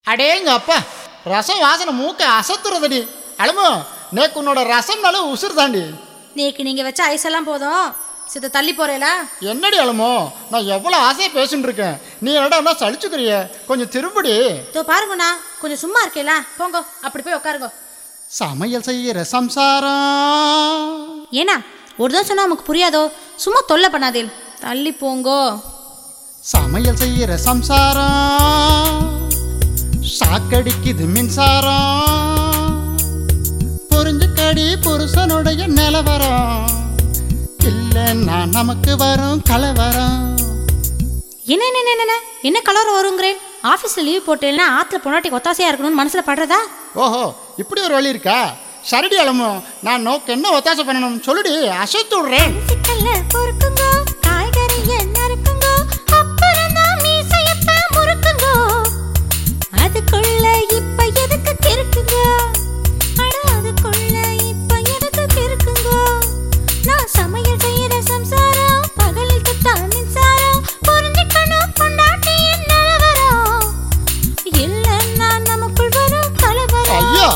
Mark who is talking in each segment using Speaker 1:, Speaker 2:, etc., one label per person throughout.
Speaker 1: அடேங்க அப்பா ரசம் வாசனை மூக்க அசத்துறதடி அலமோ நேக்கு உன்னோட ரசம்னால உசுறு தாண்டி
Speaker 2: நேக்கு நீங்க வச்ச ஐஸ் எல்லாம் போதும் சித்த தள்ளி போறேலா
Speaker 1: என்னடி அலமோ நான் எவ்வளோ ஆசையாக பேசிட்டு இருக்கேன் நீ என்னடா என்ன சலிச்சுக்கிறிய கொஞ்சம் திரும்படி
Speaker 2: இதோ பாருங்கண்ணா கொஞ்சம் சும்மா இருக்கேலா போங்க அப்படி போய் உட்காருங்க
Speaker 1: சமையல் செய்யற சம்சாரம்
Speaker 2: ஏன்னா ஒரு தான் சொன்னா நமக்கு புரியாதோ சும்மா தொல்லை பண்ணாதேல் தள்ளி போங்கோ
Speaker 1: சமையல் செய்யற சம்சாரம் சாக்கடிக்குது மின்சாரம் புரிஞ்சுக்கடி புருஷனுடைய நிலவரம் இல்லைன்னா நமக்கு வரும் கலவரம்
Speaker 2: என்ன என்ன என்ன, என்ன என்ன கலர் வருங்கிறேன் ஆஃபீஸில் லீவ் போட்டேன்னா ஆற்றுல பொண்டாட்டி ஒத்தாசையாக இருக்கணும்னு மனசில் படுறதா
Speaker 1: ஓஹோ இப்படி ஒரு வழி இருக்கா சரிடி அலமோ நான் நோக்கு என்ன ஒத்தாசை பண்ணணும் சொல்லுடி அசைத்து விடுறேன்
Speaker 2: சிக்கல்ல பொறுக்குங்கோ காய்கறிய நறுக்குங்கோ அப்புறம் தான் மீசையத்தான் முறுக்குங்கோ அதுக்குள்ள இப்ப எதுக்கு கிறுக்குங்கோ அட அதுக்குள்ள இப்ப எதுக்கு கிறுக்குங்கோ நான் சமையல் செய்யற சம்சாரம் பகலில் தொட்டா மின்சாரம் புரிஞ்சுக்கணும் பொண்டாட்டியின் நிலவரம் இல்லைன்னா நமக்குள் வரும் கலவரம்
Speaker 1: ஐயா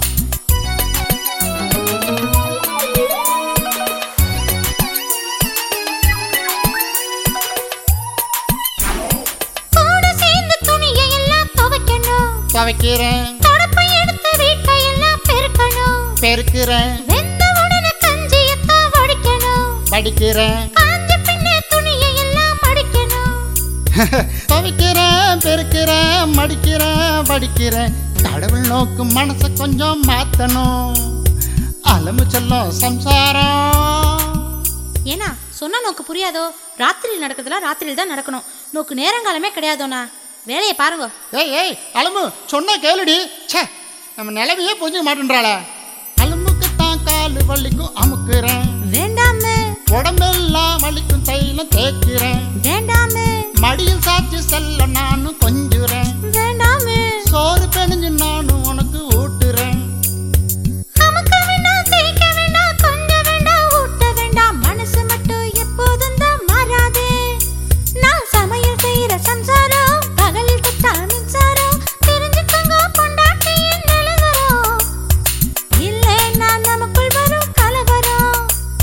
Speaker 2: கூட சேர்ந்து துணியை எல்லாம் துவைக்கணும்
Speaker 1: துவைக்கிறேன்
Speaker 2: தொடப்பை எடுத்து வீட்டை எல்லாம் பெருக்கணும்
Speaker 1: பெருக்கிறேன்
Speaker 2: வெந்த உடனே கஞ்சியத்தான் வடிக்கணும்
Speaker 1: படிக்கிறேன்
Speaker 2: காஞ்ச பின்னே துணியை எல்லாம் மடிக்கணும்
Speaker 1: துவைக்கிறேன் பெருக்கிறேன் மடிக்கிறேன் படிக்கிறேன் கடவுள் நோக்கு மனசை கொஞ்சம் மாத்தணும் அலமு செல்லும் சம்சாரம்
Speaker 2: ஏன்னா சொன்னா நோக்கு புரியாதோ ராத்திரியில் நடக்கிறதுலாம் ராத்திரியில் தான் நடக்கணும் நோக்கு நேரங்காலமே கிடையாதோண்ணா வேலையை பாருங்க
Speaker 1: ஏய் ஏய் அலமு சொன்னா கேளுடி ச்சே நம்ம நிலவையே புரிஞ்சுக்க மாட்டேன்றாளே அலமுக்கு தான் காலு வலிக்கும் அமுக்குறேன்
Speaker 2: வேண்டாமே
Speaker 1: உடம்பெல்லாம் வலிக்கும் தைலம் தேய்க்கிறேன்
Speaker 2: வேண்டாமே
Speaker 1: மடியில் சாட்சி செல்ல நானும் கொஞ்சுறேன்
Speaker 2: வேண்டாமே
Speaker 1: சோறு பெணிஞ்சு நானும் உனக்கு ஊட்டுறேன்
Speaker 2: அமுக்க வேண்டாம் தேய்க்க வேண்டாம் கொஞ்ச வேண்டாம் ஊட்ட வேண்டாம் மனசு மட்டும் எப்போதும் தான் மாறாதே நான் சமையல் செய்யற சம்சாரம் பகலில் தொட்டா மின்சாரம் தெரிஞ்சுக்கோங்க பொண்டாட்டியின் நிலவரம் இல்லைன்னா நமக்குள் வரும் கலவரம்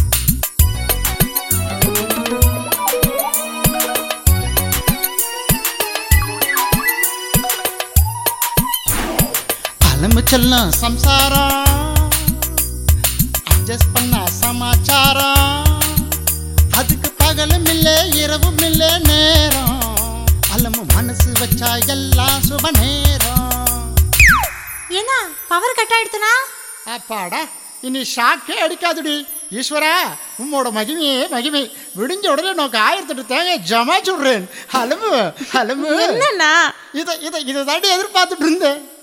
Speaker 1: அலமு செல்லும் சம்சாரம் அட்ஜஸ்ட் பண்ண சமாச்சாரம் அதுக்கு பகலும் இல்லை இரவும் இல்லை நேரம் அலமு மனசு வச்சா எல்லாம் சுப நேரம்
Speaker 2: ஏன்னா பவர் கட் ஆயிடுத்துனா
Speaker 1: அப்பாடா இனி ஷாக்கே அடிக்காதுடி ஈஸ்வரா உம்மோட மகிமையே மகிமை விடிஞ்ச உடனே நோக்கு ஆயிரத்தெட்டு தேங்காய் ஜமா சுடுறேன் அலமு அலமு
Speaker 2: என்னண்ணா
Speaker 1: இதை இதை இதை தாண்டி எதிர்பார்த்துட்டு இருந்தேன்